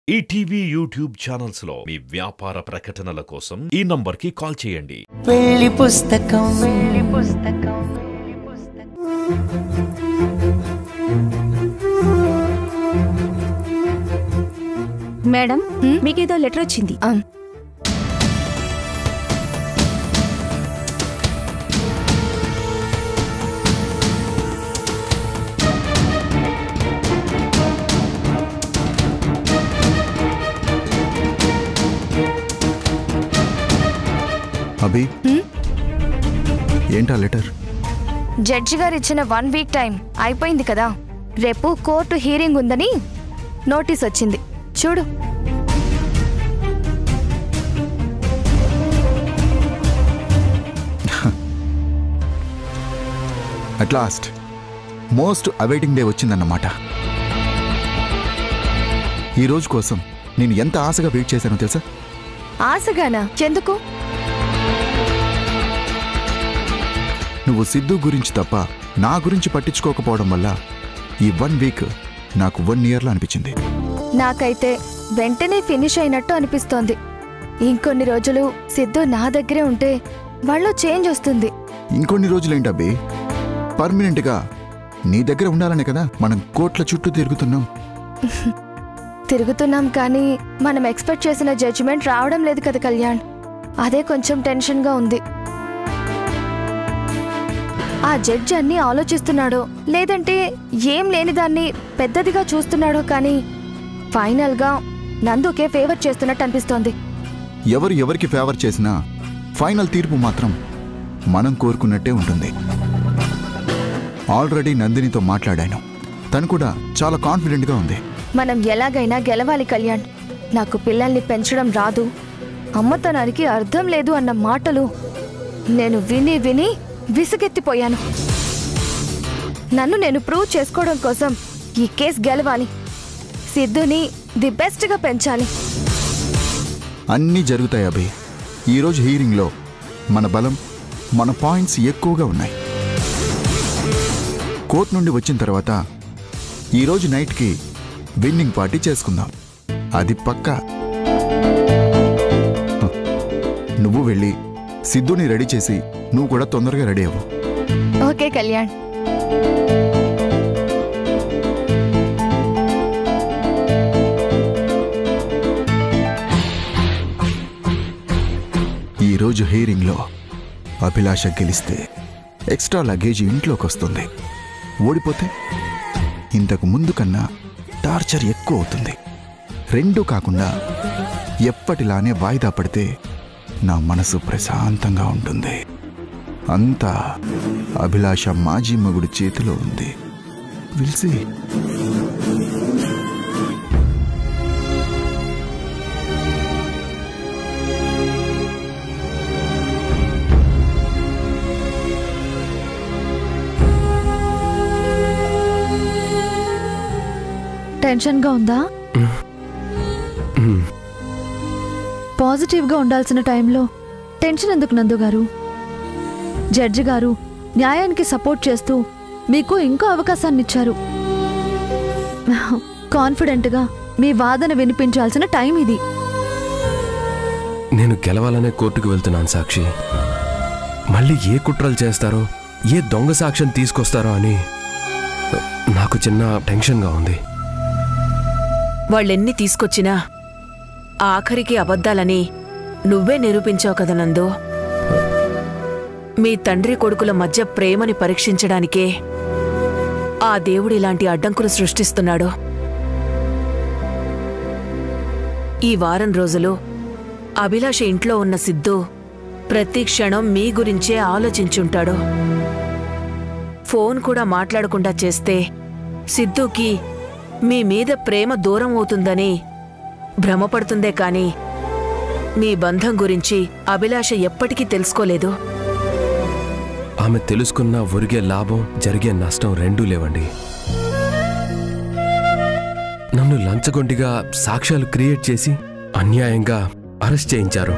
ETV YouTube channels లో మీ వ్యాపార ప్రకటనల కోసం ఈ నంబర్కి కాల్ చేయండి పెళ్లి పుస్తకం పెళ్లి పుస్తకం పెళ్లి పుస్తకం మేడం మీకేదో లెటర్ వచ్చింది అభి ఏంటా లెటర్ జడ్జి గారు ఇచ్చిన వన్ వీక్ టైం అయిపోయింది కదా రేపు కోర్టు హీరింగ్ ఉందని నోటీస్ వచ్చింది చూడు at last most awaiting day వచ్చిందన్నమాట ఈ రోజు కోసం నేను ఎంత ఆశగా వెయిట్ చేశానో తెలుసా ఆశగానా ఎందుకు నువ్వు సిద్ధు గురించి తప్ప నా గురించి పట్టించుకోకపోవడం వల్ల ఈ వన్ వీక్ నాకు వన్ ఇయర్లో అనిపించింది నాకైతే వెంటనే ఫినిష్ అయినట్టు అనిపిస్తోంది ఇంకొన్ని రోజులు సిద్ధు నా దగ్గరే ఉంటే వాళ్ళు చేంజ్ వస్తుంది ఇంకొన్ని రోజులేంటి అబ్బి పర్మనెంట్గా నీ దగ్గర ఉండాలనే కదా మనం కోట్ల చుట్టూ తిరుగుతున్నాం తిరుగుతున్నాం కానీ మనం ఎక్స్పెక్ట్ చేసిన జడ్జిమెంట్ రావడం లేదు కదా కళ్యాణ్ అదే కొంచెం టెన్షన్గా ఉంది ఆ జడ్జి అన్ని ఆలోచిస్తున్నాడో లేదంటే ఏం లేని దాన్ని పెద్దదిగా చూస్తున్నాడో కానీ ఫైనల్గా నందుకే ఫేవర్ చేస్తున్నట్టు అనిపిస్తోంది ఎవరు ఎవరికి ఫేవర్ చేసినా ఫైనల్ తీర్పు మాత్రం మనం కోరుకున్నట్టే ఉంటుంది ఆల్రెడీ నందినితో మాట్లాడాను తను కూడా చాలా కాన్ఫిడెంట్గా ఉంది మనం ఎలాగైనా గెలవాలి కళ్యాణ్ నాకు పిల్లల్ని పెంచడం రాదు అమ్మతనానికి అర్థం లేదు అన్న మాటలు నేను విని విని విసుగెత్తిపోయాను నన్ను నేను ప్రూవ్ చేసుకోవడం కోసం ఈ కేస్ గెలవాలి సిద్ధుని ది బెస్ట్గా పెంచాలి అన్నీ జరుగుతాయి అభి ఈరోజు హీరింగ్లో మన బలం మన పాయింట్స్ ఎక్కువగా ఉన్నాయి కోర్టు నుండి వచ్చిన తర్వాత ఈరోజు నైట్కి విన్నింగ్ పార్టీ చేసుకుందాం అది పక్కా హ, నువ్వు వెళ్ళి సిద్ధుని రెడీ చేసి నువ్వు కూడా తొందరగా రెడీ అవ్వు ఓకే కళ్యాణ్ ఈరోజు హీరింగ్లో అభిలాష గెలిస్తే ఎక్స్ట్రా లగేజ్ ఇంట్లోకి వస్తుంది ఓడిపోతే ఇంతకు ముందు కన్నా టార్చర్ ఎక్కువ అవుతుంది రెండూ కాకుండా ఎప్పటిలానే వాయిదా పడితే నా మనసు ప్రశాంతంగా ఉంటుంది అంతా అభిలాష మాజీ మగుడి చేతిలో ఉంది విల్సి టెన్షన్గా ఉందా పాజిటివ్గా ఉండాల్సిన టైంలో టెన్షన్ ఎందుకు నందు గారు జడ్జి గారు న్యాయానికి సపోర్ట్ చేస్తూ మీకు ఇంకో అవకాశాన్ని ఇచ్చారు కాన్ఫిడెంట్గా మీ వాదన వినిపించాల్సిన టైం ఇది నేను గెలవాలనే కోర్టుకు వెళ్తున్నాను సాక్షి మళ్ళీ ఏ కుట్రలు చేస్తారో ఏ దొంగ సాక్ష్యం తీసుకొస్తారో అని నాకు చిన్న టెన్షన్గా ఉంది వాళ్ళెన్ని తీసుకొచ్చినా ఆఖరికి అబద్ధాలని నువ్వే నిరూపించావు కదా నందు మీ తండ్రి కొడుకుల మధ్య ప్రేమని పరీక్షించడానికే ఆ దేవుడు ఇలాంటి అడ్డంకులు సృష్టిస్తున్నాడు ఈ వారం రోజులు అభిలాష ఇంట్లో ఉన్న సిద్ధు ప్రతి క్షణం మీ గురించే ఆలోచించుంటాడు ఫోన్ కూడా మాట్లాడకుండా చేస్తే సిద్ధుకి మీ మీద ప్రేమ దూరం అవుతుందని భ్రమపడుతుందే కాని మీ బంధం గురించి అభిలాష ఎప్పటికీ తెలుసుకోలేదు ఆమె తెలుసుకున్న ఒరిగే లాభం జరిగే నష్టం రెండూ లేవండి నన్ను లంచగొండిగా సాక్ష్యాలు క్రియేట్ చేసి అన్యాయంగా అరెస్ట్ చేయించారు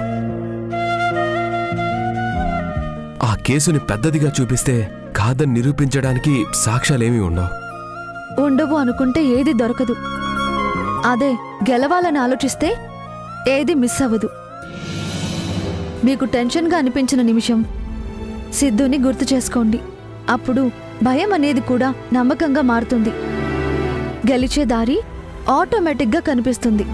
ఆ కేసుని పెద్దదిగా చూపిస్తే కాదని నిరూపించడానికి సాక్ష్యాలేమీ ఉండవు ఉండవు అనుకుంటే ఏది దొరకదు అదే గెలవాలని ఆలోచిస్తే ఏది మిస్ అవ్వదు మీకు టెన్షన్గా అనిపించిన నిమిషం సిద్ధుని గుర్తు చేసుకోండి అప్పుడు భయం అనేది కూడా నమ్మకంగా మారుతుంది గెలిచే దారి ఆటోమేటిక్గా కనిపిస్తుంది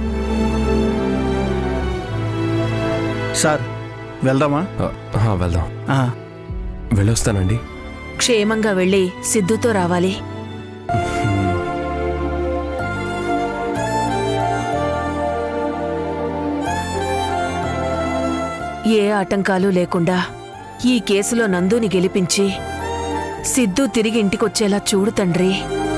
సార్ వెళ్దామా ఆ, ఆ, వెళ్దాం ఆ, వెళ్ళొస్తానండి క్షేమంగా వెళ్ళి సిద్ధుతో రావాలి ఏ ఆటంకాలు లేకుండా ఈ కేసులో నందుని గెలిపించి సిద్ధు తిరిగి ఇంటికొచ్చేలా చూడు తండ్రి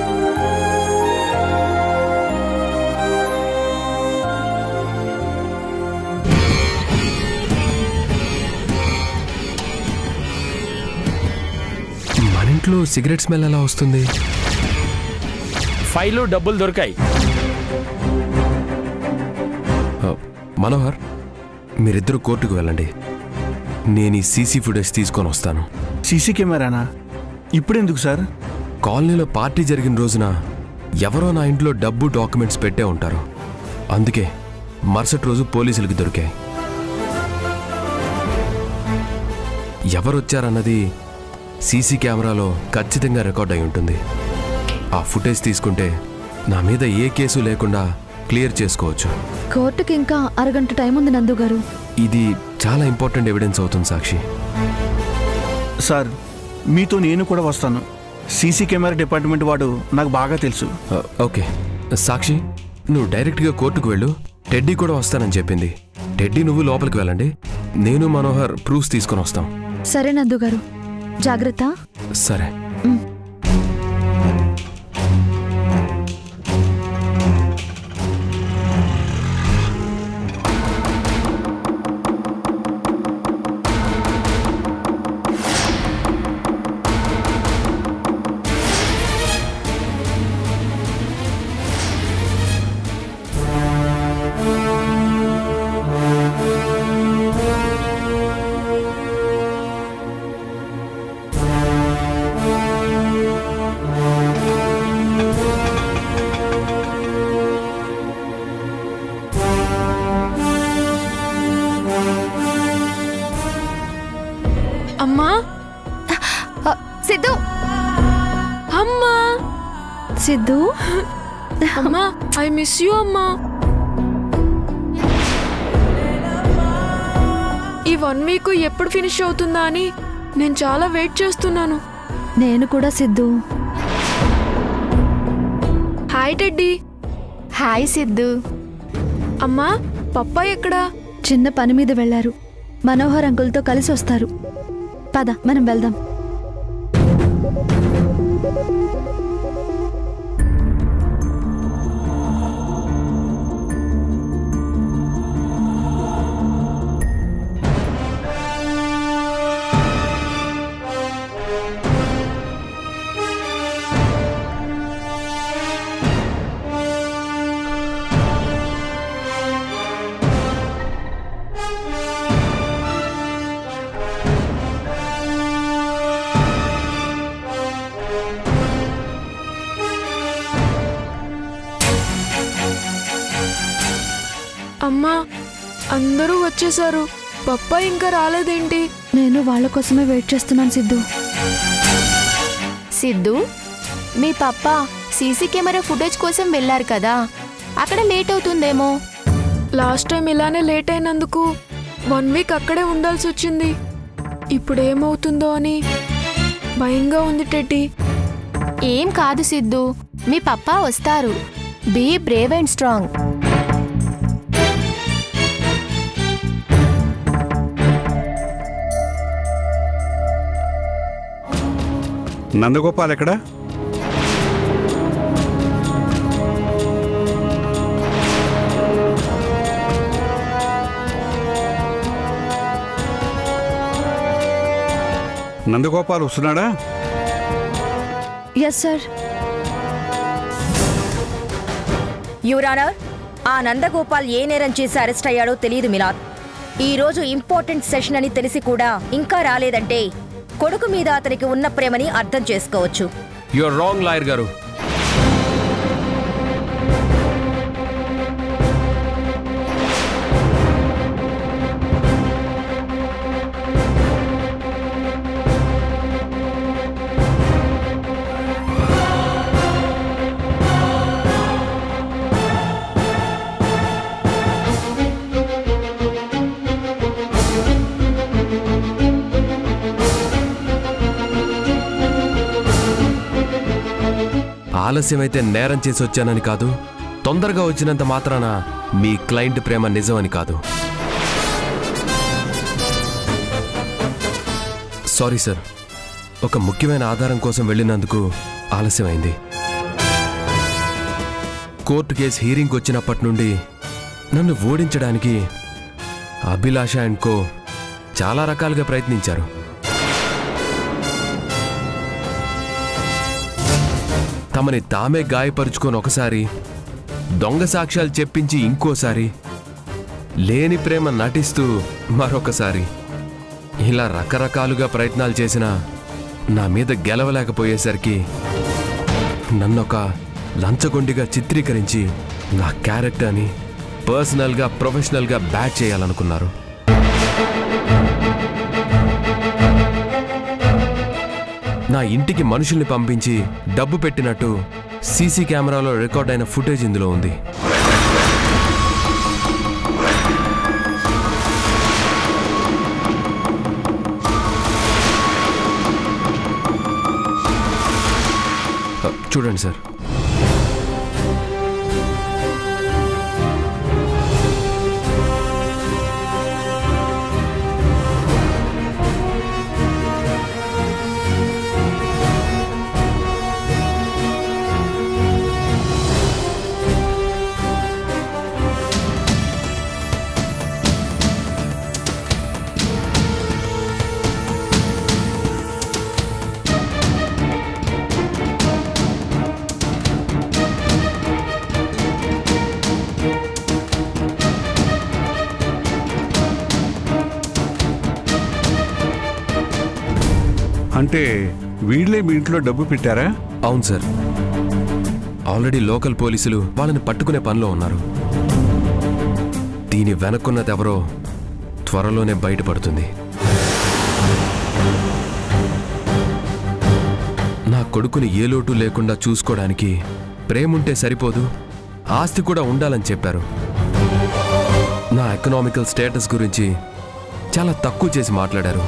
మన ఇంట్లో సిగరెట్ స్మెల్ ఎలా వస్తుంది ఫైలు డబ్బులు దొరికాయి ఆ, మనోహర్ మీరిద్దరూ కోర్టుకు వెళ్ళండి నేను ఈ సీసీ ఫుటేజ్ తీసుకొని వస్తాను సీసీ కెమెరానా ఇప్పుడెందుకు సార్ కాలనీలో పార్టీ జరిగిన రోజున ఎవరో నా ఇంట్లో డబ్బు డాక్యుమెంట్స్ పెట్టే ఉంటారు అందుకే మరుసటి రోజు పోలీసులకి దొరికాయి ఎవరొచ్చారన్నది సీసీ కెమెరాలో ఖచ్చితంగా రికార్డ్ అయి ఉంటుంది ఆ ఫుటేజ్ తీసుకుంటే నా మీద ఏ కేసు లేకుండా క్లియర్ చేసుకోవచ్చు కోర్టుకి ఇంకా అరగంట టైం ఉంది నందు గారు ఇది చాలా ఇంపార్టెంట్ ఎవిడెన్స్ అవుతుంది సాక్షి సార్ మీతో నేను కూడా వస్తాను సీసీ కెమెరా డిపార్ట్మెంట్ వాడు నాకు బాగా తెలుసు ఆ, ఓకే సాక్షి నువ్వు డైరెక్ట్గా కోర్టుకు వెళ్ళు టెడ్డీ కూడా వస్తానని చెప్పింది టెడ్డీ నువ్వు లోపలికి వెళ్ళండి నేను మనోహర్ ప్రూఫ్స్ తీసుకొని వస్తాం సరే నందు గారు జాగ్రత్త సరే అమ్మా ఆ, సిద్ధు అమ్మా సిద్ధు అమ్మా ఐ మిస్ యూ అమ్మా ఈ వన్ వీక్ ఎప్పుడు ఫినిష్ అవుతుందా అని నేను చాలా వెయిట్ చేస్తున్నాను నేను కూడా Siddhu hi teddy hi Siddhu అమ్మా పప్పా ఎక్కడా చిన్న పని మీద వెళ్లారు మనోహర్ అంకుల్తో కలిసి వస్తారు పద మనం వెళ్దాం అమ్మా అందరూ వచ్చేసారు పప్పా ఇంకా రాలేదేంటి నేను వాళ్ళ కోసమే వెయిట్ చేస్తున్నాను సిద్ధు సిద్ధు మీ పప్ప సీసీ కెమెరా ఫుటేజ్ కోసం వెళ్ళారు కదా అక్కడ లేట్ అవుతుందేమో లాస్ట్ టైం ఇలానే లేట్ అయినందుకు వన్ వీక్ అక్కడే ఉండాల్సి వచ్చింది ఇప్పుడు ఏమవుతుందో అని భయంగా ఉంది టెడ్డీ ఏం కాదు సిద్ధు మీ పప్ప వస్తారు be brave and strong Nandagopal ఎక్కడా నందగోపాల్ వస్తున్నాడా ఎస్ సార్ యువరానర్ ఆ నందగోపాల్ ఏ నేరం చేసి అరెస్ట్ అయ్యాడో తెలియదు మిలాద్ ఈ రోజు ఇంపార్టెంట్ సెషన్ అని తెలిసి కూడా ఇంకా రాలేదంటే కొడుకు మీద అతనికి ఉన్న ప్రేమని అర్థం చేసుకోవచ్చు యువర్ రాంగ్ లాయర్ గారు ఆలస్యమైతే నేరం చేసి వచ్చానని కాదు తొందరగా వచ్చినంత మాత్రాన మీ క్లయింట్ ప్రేమ నిజమని కాదు సారీ సార్ ఒక ముఖ్యమైన ఆధారం కోసం వెళ్ళినందుకు ఆలస్యమైంది కోర్టు కేసు హీరింగ్కి వచ్చినప్పటి నుండి నన్ను ఓడించడానికి అభిలాష అండ్ కో చాలా రకాలుగా ప్రయత్నించారు తమని తామే గాయపరుచుకొని ఒకసారి దొంగ సాక్ష్యాలు చెప్పించి ఇంకోసారి లేని ప్రేమ నటిస్తూ మరొకసారి ఇలా రకరకాలుగా ప్రయత్నాలు చేసినా నా మీద గెలవలేకపోయేసరికి నన్నొక లంచగొండిగా చిత్రీకరించి నా క్యారెక్టర్ని పర్సనల్గా ప్రొఫెషనల్గా బ్యాట్ చేయాలనుకున్నారు నా ఇంటికి మనుషుల్ని పంపించి డబ్బు పెట్టినట్టు సీసీ కెమెరాలో రికార్డ్ అయిన ఫుటేజ్ ఇందులో ఉంది చూడండి సార్ అంటే వీళ్ళే మీ ఇంట్లో డబ్బు పెట్టారా అవును సార్ ఆల్రెడీ లోకల్ పోలీసులు వాళ్ళని పట్టుకునే పనిలో ఉన్నారు దీని వెనక్కున్నదెవరో త్వరలోనే బయటపడుతుంది నా కొడుకుని ఏ లోటు లేకుండా చూసుకోవడానికి ప్రేముంటే సరిపోదు ఆస్తి కూడా ఉండాలని చెప్పారు నా ఎకనామికల్ స్టేటస్ గురించి చాలా తక్కువ చేసి మాట్లాడారు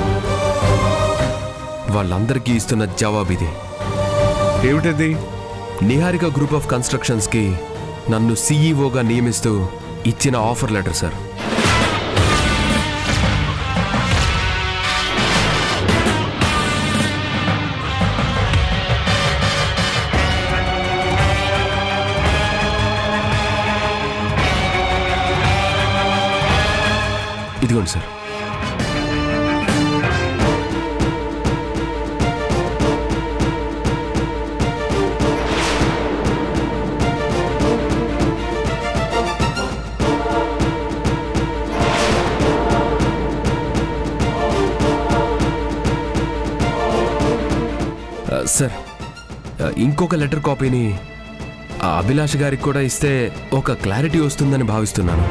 వాళ్ళందరికీ ఇస్తున్న జవాబు ఇది ఏమిటది నిహారిక గ్రూప్ ఆఫ్ కన్స్ట్రక్షన్స్కి నన్ను సీఈఓగా నియమిస్తూ ఇచ్చిన ఆఫర్ లెటర్ సార్ ఇదిగోండి సార్ ఆ, సార్ ఆ, ఇంకొక లెటర్ కాపీని ఆ అభిలాష్ గారికి కూడా ఇస్తే ఒక క్లారిటీ వస్తుందని భావిస్తున్నాను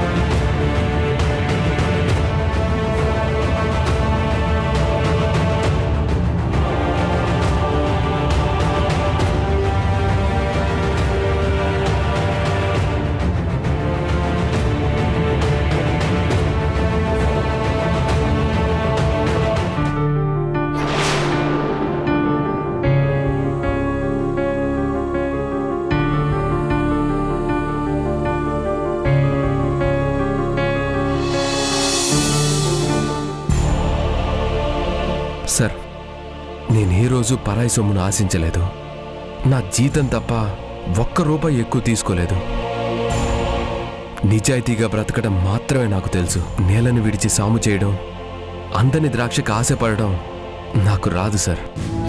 సార్ నేను ఏ రోజు పరాయి సొమ్మును ఆశించలేదు నా జీతం తప్ప ఒక్క రూపాయి ఎక్కువ తీసుకోలేదు నిజాయితీగా బ్రతకడం మాత్రమే నాకు తెలుసు నేలను విడిచి సాము చేయడం అందని ద్రాక్షకు ఆశపడడం నాకు రాదు సార్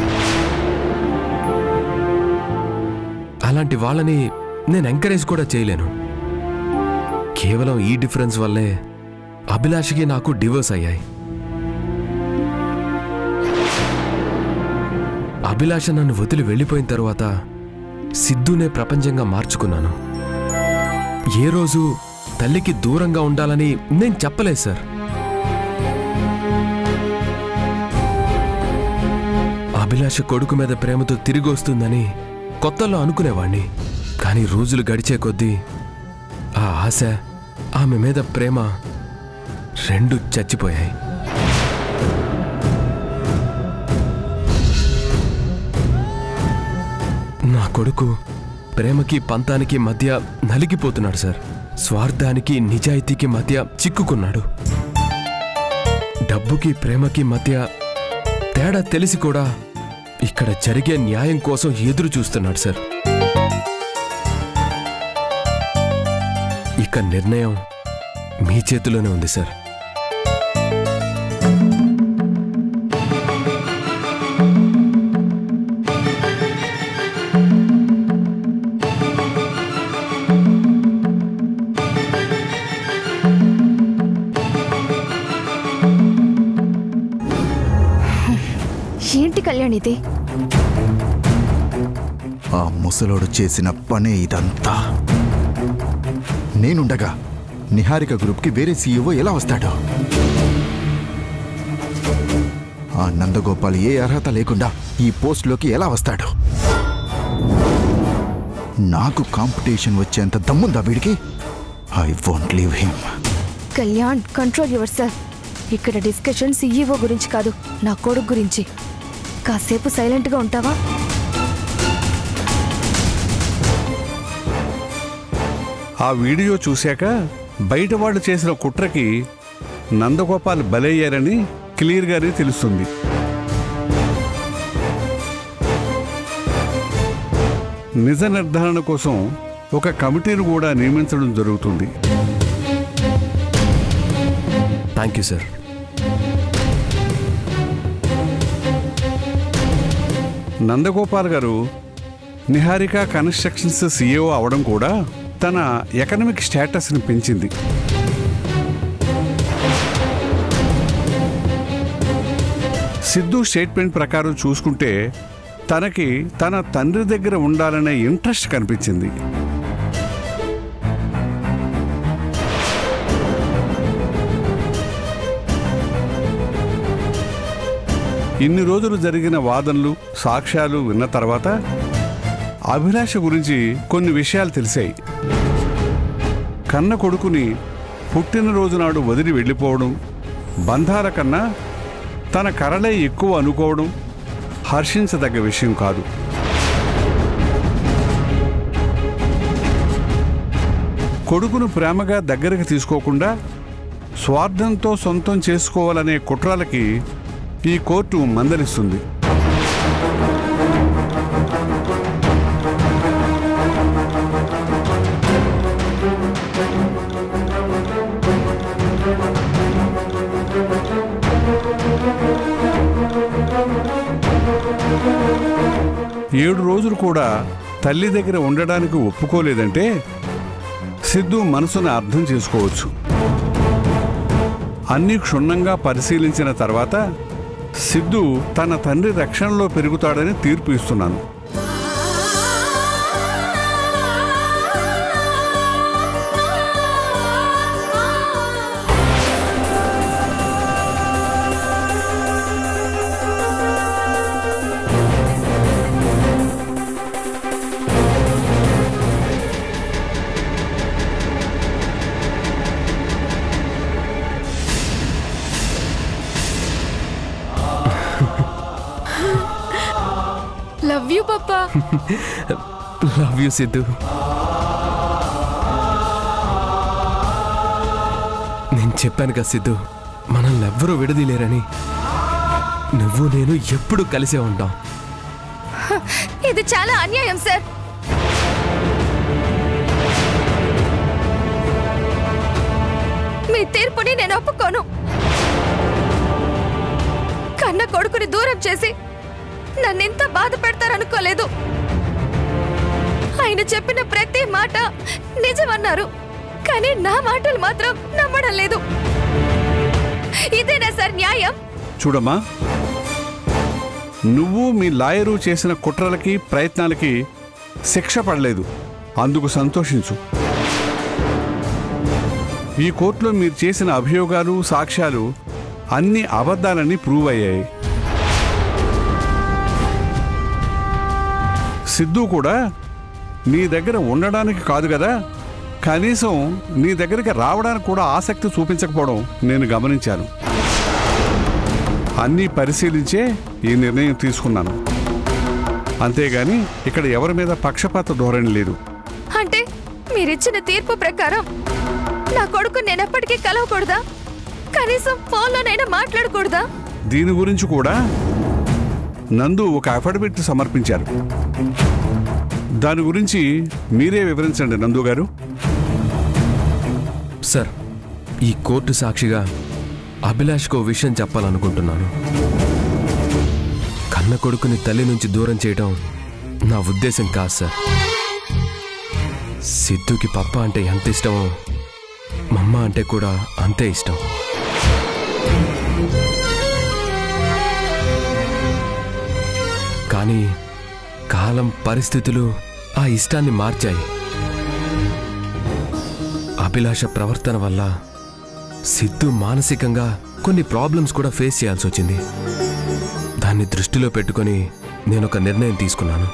అలాంటి వాళ్ళని నేను ఎంకరేజ్ కూడా చేయలేను కేవలం ఈ డిఫరెన్స్ వల్లే అభిలాషకి నాకు డివోర్స్ అయ్యాయి అభిలాష నన్ను వదిలి వెళ్ళిపోయిన తరువాత సిద్ధునే ప్రపంచంగా మార్చుకున్నాను ఏ రోజు తల్లికి దూరంగా ఉండాలని నేను చెప్పలేదు సార్ అభిలాష కొడుకు మీద ప్రేమతో తిరిగి వస్తుందని కొత్తలో అనుకునేవాణ్ణి కానీ రోజులు గడిచే కొద్దీ ఆ ఆశ ఆమె మీద ప్రేమ రెండు చచ్చిపోయాయి నా కొడుకు ప్రేమకి పంతానికి మధ్య నలిగిపోతున్నాడు సార్ స్వార్థానికి నిజాయితీకి మధ్య చిక్కుకున్నాడు డబ్బుకి ప్రేమకి మధ్య తేడా తెలిసి కూడా ఇక్కడ జరిగే న్యాయం కోసం ఎదురు చూస్తున్నాడు సార్ ఇక నిర్ణయం మీ చేతిలోనే ఉంది సార్ ఏంటి కళ్యాణ్ ఇది ఆ ముసలోడు చేసిన పనే ఇదంతా నేనుండగా నిహారిక గ్రూప్కి వేరే సీఈఓ ఎలా వస్తాడు ఆ నందగోపాల్ ఏ అర్హత లేకుండా ఈ పోస్ట్లోకి ఎలా వస్తాడు నాకు కాంపిటీషన్ వచ్చేంత దమ్ముందా వీడికి I won't leave him Kalyan control yourself ఇక్కడ డిస్కషన్ సీఈఓ గురించి కాదు నా కొడుకు గురించి కాసేపు సైలెంట్గా ఉంటావా ఆ వీడియో చూశాక బయట వాళ్ళు చేసిన కుట్రకి నందగోపాల్ బలయ్యారని క్లియర్గానే తెలుస్తుంది నిజ నిర్ధారణ కోసం ఒక కమిటీని కూడా నియమించడం జరుగుతుంది థ్యాంక్ యూ సార్ నందగోపాల్ గారు నిహారిక కన్స్ట్రక్షన్స్ సీఈఓ అవడం కూడా తన ఎకనమిక్ స్టేటస్ని పెంచింది సిద్ధు స్టేట్మెంట్ ప్రకారం చూసుకుంటే తనకి తన తండ్రి దగ్గర ఉండాలనే ఇంట్రెస్ట్ కనిపించింది ఇన్ని రోజులు జరిగిన వాదనలు సాక్ష్యాలు విన్న తర్వాత అభిలాష గురించి కొన్ని విషయాలు తెలిసాయి కన్న కొడుకుని పుట్టినరోజు నాడు వదిలి వెళ్ళిపోవడం బంధాల కన్నా తన కరలే ఎక్కువ అనుకోవడం హర్షించదగ్గ విషయం కాదు కొడుకును ప్రేమగా దగ్గరకు తీసుకోకుండా స్వార్థంతో సొంతం చేసుకోవాలనే కుట్రలకి ఈ కోర్టు మందలిస్తుంది ఏడు రోజులు కూడా తల్లి దగ్గర ఉండడానికి ఒప్పుకోలేదంటే సిద్ధు మనసును అర్థం చేసుకోవచ్చు అన్ని క్షుణ్ణంగా పరిశీలించిన తర్వాత సిద్ధు తన తండ్రి రక్షణలో పెరుగుతాడని తీర్పు ఇస్తున్నాను love you papa love you Siddhu నేను చెప్పాను కదా సిద్ధు మనల్ని ఎవ్వరూ విడదీలేరని నువ్వు నేను ఎప్పుడు కలిసే ఉంటాం హ, ఇది చాలా అన్యాయం సార్ మీ తీర్పుని నేను ఒప్పుకోను కన్న కొడుకుని దూరం చేసి నన్నింత బాధ పెడతారనుకోలేదు ఆయన చెప్పిన ప్రతి మాట నిజమన్నారు కానీ నా మాటలు మాత్రం నమ్మడం లేదు ఇదేనా సార్ న్యాయం చూడమ్మా నువ్వు మీ లాయరు చేసిన కుట్రలకి ప్రయత్నాలకి శిక్ష పడలేదు అందుకు సంతోషించు ఈ కోర్టులో మీరు చేసిన అభియోగాలు సాక్ష్యాలు అన్ని అబద్ధాలని ప్రూవ్ అయ్యాయి సిద్ధు కూడా నీ దగ్గర ఉండడానికి కాదు కదా కనీసం నీ దగ్గరికి రావడానికి కూడా ఆసక్తి చూపించకపోవడం నేను గమనించాను అన్నీ పరిశీలించే ఈ నిర్ణయం తీసుకున్నాను అంతేగాని ఇక్కడ ఎవరి మీద పక్షపాత ధోరణి లేదు అంటే మీరిచ్చిన తీర్పు ప్రకారం నా కొడుకు నేనెప్పటికీ కలవకూడదా కనీసం ఫోన్లోనైనా మాట్లాడకూడదా దీని గురించి కూడా నందు ఒక అఫిడవిట్ సమర్పించారు దాని గురించి మీరే వివరించండి నందు గారు సార్ ఈ కోర్టు సాక్షిగా అభిలాష్కు ఓ విషయం చెప్పాలనుకుంటున్నాను కన్న కొడుకుని తల్లి నుంచి దూరం చేయడం నా ఉద్దేశం కాదు సార్ సిద్ధుకి పప్ప అంటే ఎంత ఇష్టమో మమ్మ అంటే కూడా అంతే ఇష్టం కానీ కాలం పరిస్థితులు ఆ ఇష్టాన్ని మార్చాయి అభిలాష ప్రవర్తన వల్ల సిద్ధు మానసికంగా కొన్ని ప్రాబ్లమ్స్ కూడా ఫేస్ చేయాల్సి వచ్చింది దాన్ని దృష్టిలో పెట్టుకొని నేను ఒక నిర్ణయం తీసుకున్నాను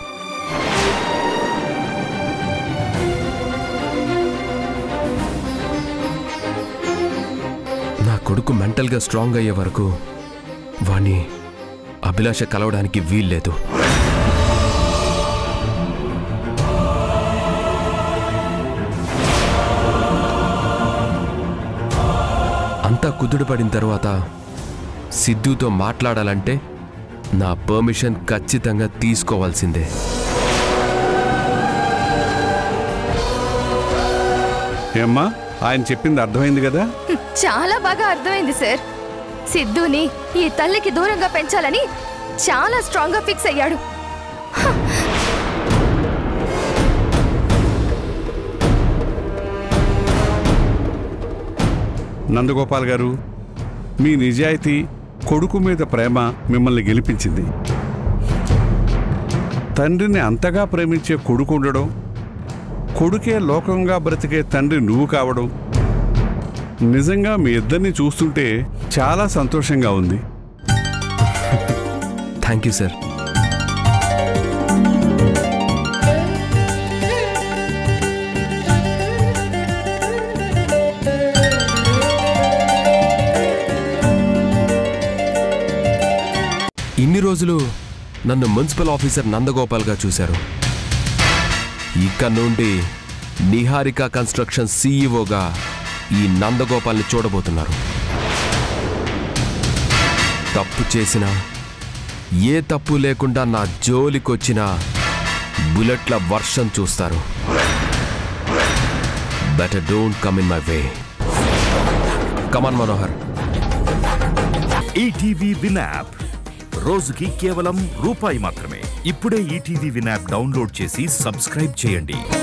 నా కొడుకు మెంటల్గా స్ట్రాంగ్ అయ్యే వరకు వాణ్ణి అభిలాష కలవడానికి వీల్లేదు అంతా కుదుటపడిన తర్వాత సిద్ధుతో మాట్లాడాలంటే నా పర్మిషన్ ఖచ్చితంగా తీసుకోవాల్సిందే ఏమ్మా ఆయన చెప్పింది అర్థమైంది కదా హ్మ్, చాలా బాగా అర్థమైంది సార్ సిద్ధుని ఈ తల్లికి దూరంగా పెంచాలని చాలా స్ట్రాంగ్ గా ఫిక్స్ అయ్యాడు నందగోపాల్ గారు మీ నిజాయితీ కొడుకు మీద ప్రేమ మిమ్మల్ని గెలిపించింది తండ్రిని అంతగా ప్రేమించే కొడుకు ఉండడం కొడుకే లోకంగా బ్రతికే తండ్రి నువ్వు కావడం నిజంగా మీ ఇద్దరిని చూస్తుంటే చాలా సంతోషంగా ఉంది థ్యాంక్ యూ సార్ ఇన్ని రోజులు నన్ను మున్సిపల్ ఆఫీసర్ నందగోపాల్గా చూశారు ఇక నుండి నిహారిక కన్స్ట్రక్షన్ సీఈఓగా ఈ నందగోపాల్ని చూడబోతున్నారు తప్పు చేసినా ఏ తప్పు లేకుండా నా జోలికొచ్చిన బుల్లెట్ల వర్షం చూస్తారు better don't come in my way come on Manohar ETV Win app రోజుకి కేవలం రూపాయి మాత్రమే ఇప్పుడే ఈటీవీ విన్ యాప్ డౌన్లోడ్ చేసి సబ్స్క్రైబ్ చేయండి